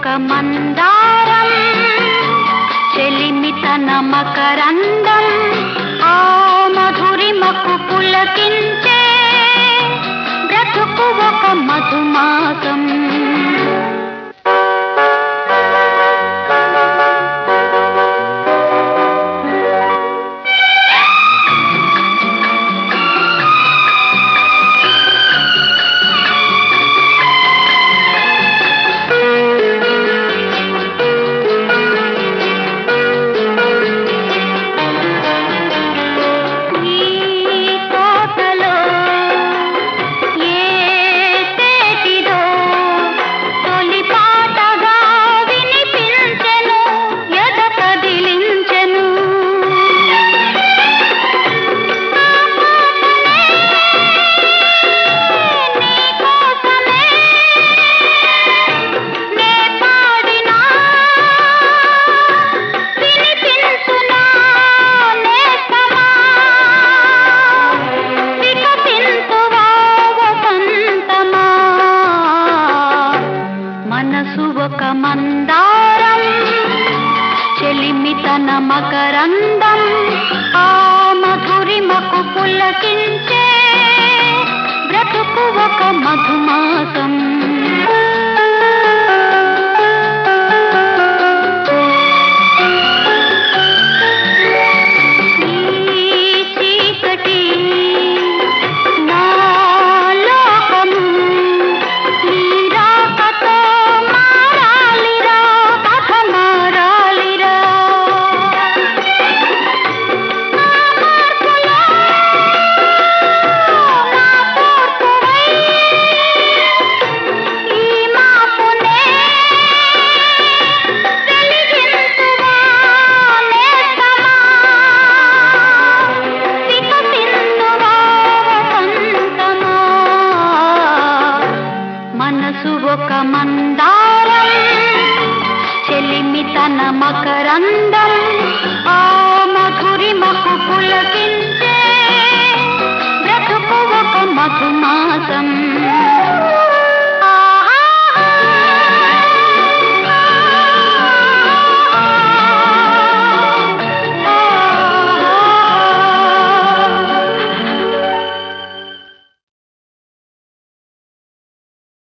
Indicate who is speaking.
Speaker 1: మందారం చెలిమి తన మకరందం ఆ మధురిమకు పులకించే బ్రతుకు ఒక మధుమాసం ఈ తోటలో ఏ చేతిదో తొలి పాటగా వినిపించెను ఎద కదిలించెను ఆ పాటనే నీకోసమే నే పాడినా వినిపించునా నేస్తమా వికసింతువా వసంతమా మనసు ఒక మందారం చెలిమి తన మకరందం ఆ మధురిమకు పులకించే బ్రతుకు ఒక మధుమాసం